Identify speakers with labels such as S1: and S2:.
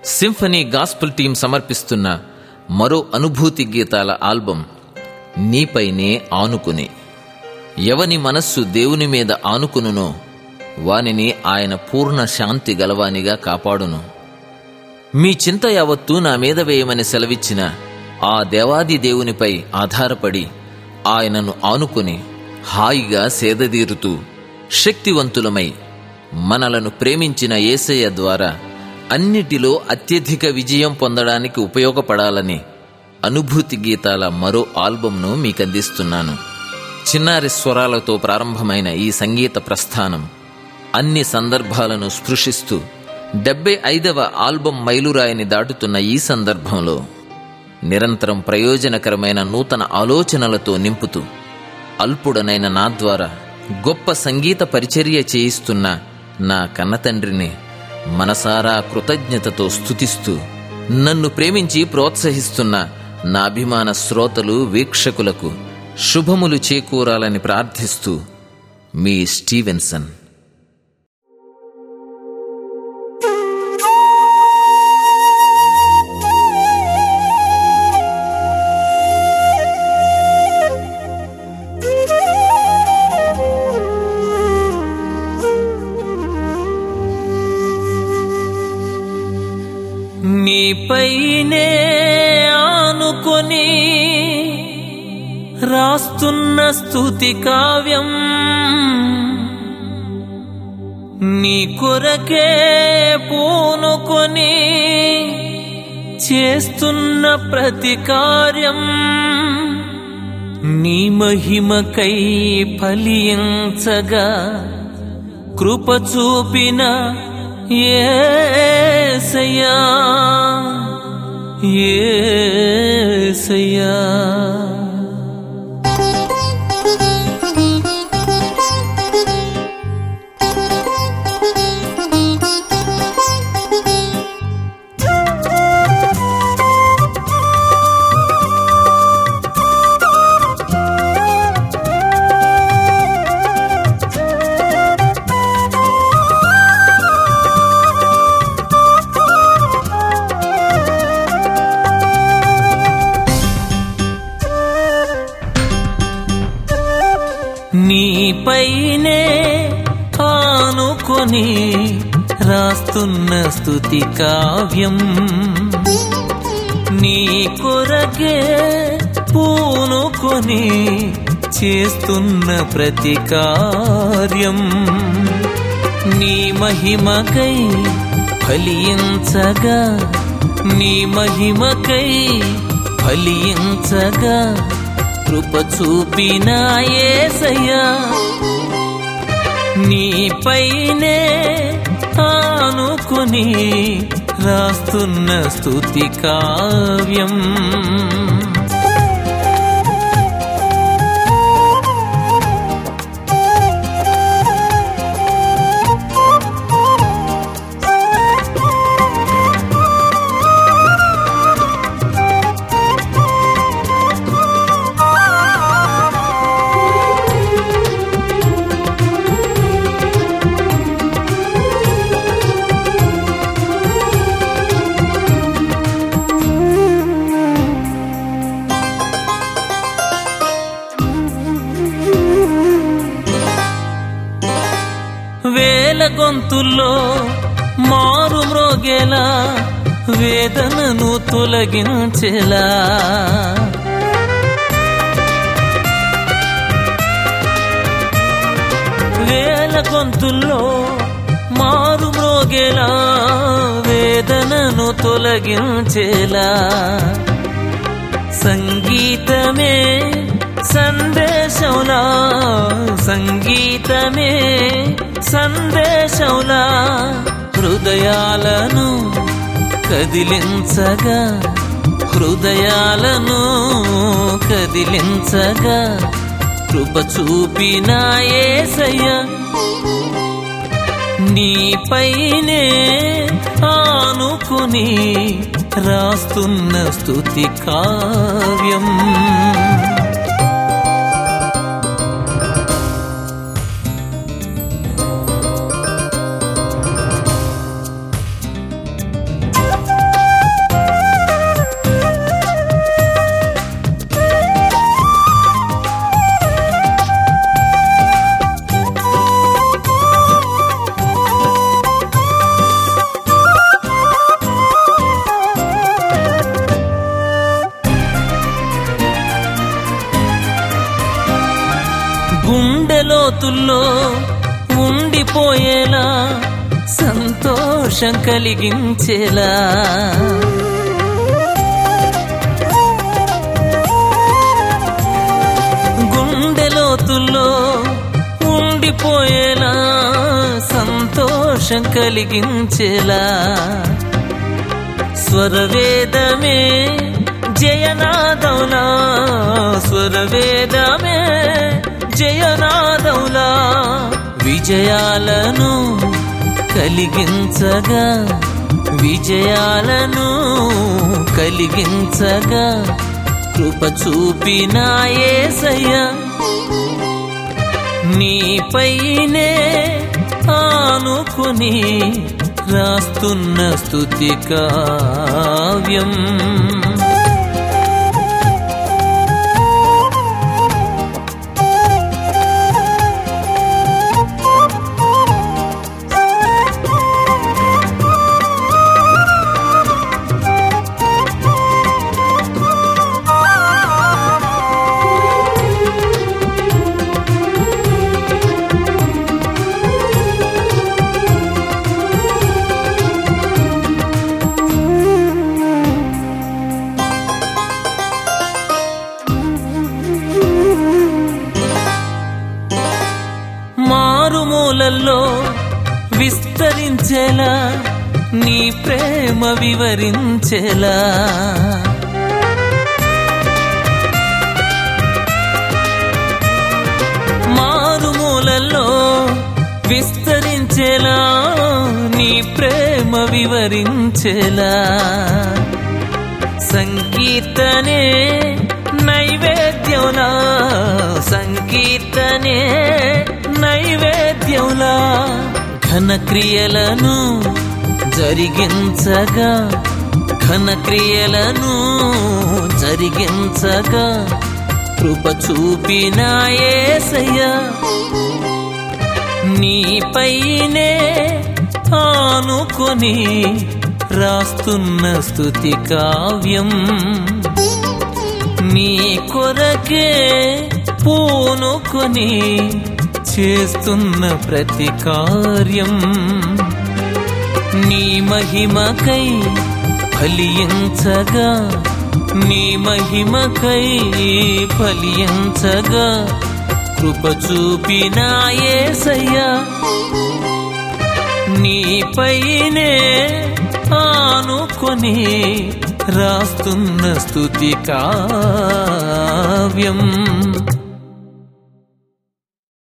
S1: symphony gospel team సమర్పిస్తున్న మరో అనుభూతి గీతాల ఆల్బం నీపైనే ఆనుకుని ఎవని మనస్సు దేవుని మీద ఆనుకునునో వానిని ఆయన పూర్ణ శాంతి గలవానిగా కాపాడును మీ చింత యావత్తూ నా మీద వేయమని సెలవిచ్చిన ఆ దేవాది దేవునిపై ఆధారపడి ఆయనను ఆనుకుని హాయిగా సేదదీరుతూ శక్తివంతులమై మనలను ప్రేమించిన యేసయ్య ద్వారా అన్నిటిలో అత్యధిక విజయం పొందడానికి ఉపయోగపడాలని అనుభూతి గీతాల మరో ఆల్బంను మీకందిస్తున్నాను చిన్నారి స్వరాలతో ప్రారంభమైన ఈ సంగీత ప్రస్థానం అన్ని సందర్భాలను స్పృశిస్తూ డెబ్బై ఐదవ ఆల్బం మైలురాయిని దాటుతున్న ఈ సందర్భంలో నిరంతరం ప్రయోజనకరమైన నూతన ఆలోచనలతో నింపుతూ అల్పుడనైన నా ద్వారా గొప్ప సంగీత పరిచర్య చేయిస్తున్న నా కన్నతండ్రిని మనసారా కృతజ్ఞతతో స్తుతిస్తూ నన్ను ప్రేమించి ప్రోత్సహిస్తున్న నా అభిమాన శ్రోతలు వీక్షకులకు శుభములు చేకూరాలని ప్రార్థిస్తూ మీ స్టీవెన్సన్
S2: నీపైనే ఆనుకొని రాస్తున్న స్తుతి కావ్యం నీ కొరకే పూనుకొని చేస్తున్న ప్రతి కార్యం నీ మహిమకై ఫలించగా కృప చూపిన ఏసయ్యా ఏసయ్యా నీపైనే ఆనుకొని రాస్తున్న స్తుతి కావ్యం నీ కొరకే పూనుకొని చేస్తున్న ప్రతి కార్యం నీ మహిమకై ఫలించగా నీ మహిమకై ఫలించగా కృప చూపిన ఏసయ్యా నీపైనే ఆనుకుని రాస్తున్న స్తుతి కావ్యం వేల గొంతుల్లో మారు మ్రోగేలా వేదనను తొలగించేలా వేల గొంతుల్లో మారు మ్రోగేలా వేదనను తొలగించేలా సంగీతమే సందేశంలా సంగీతమే సందేశంలా హృదయాలను కదిలించగా హృదయాలను కదిలించగా కృప చూపిన ఏసయ్య నీపైనే ఆనుకుని రాస్తున్న స్తుతి కావ్యం లోతుల్లో ఉండిపోయేలా సంతోషం కలిగించేలా గుండె లోతుల్లో ఉండిపోయేలా సంతోషం కలిగించేలా స్వరవేదమే జయనాదౌలా స్వరవేదమే జయనాదౌలా విజయాలను కలిగించగా విజయాలను కలిగించగా కృప చూపిన యేసయ్య నీపైనే ఆనుకుని రాస్తున్న స్తుతి కావ్యం మారుమూలల్లో విస్తరించేలా నీ ప్రేమ వివరించేలా మారుమూలల్లో విస్తరించేలా నీ ప్రేమ వివరించేలా సంకీర్తనే నైవేద్యంలా సంకీర్తనే నైవేద్యంలా ఘన క్రియలను జరిగించగా ఘన క్రియలను జరిగించగా కృప చూపిన యేసయ్య నీపైనే ఆనుకొని రాస్తున్న స్తుతి కావ్యం నీ కొరకే పూనుకొని చేస్తున్న ప్రతి కార్యం నీ మహిమకై ఫలించగా నీ మహిమకై ఫలించగా కృప చూపిన యేసయ్యా నీపైనే ఆనుకొని రాస్తున్న స్తుతి కావ్యం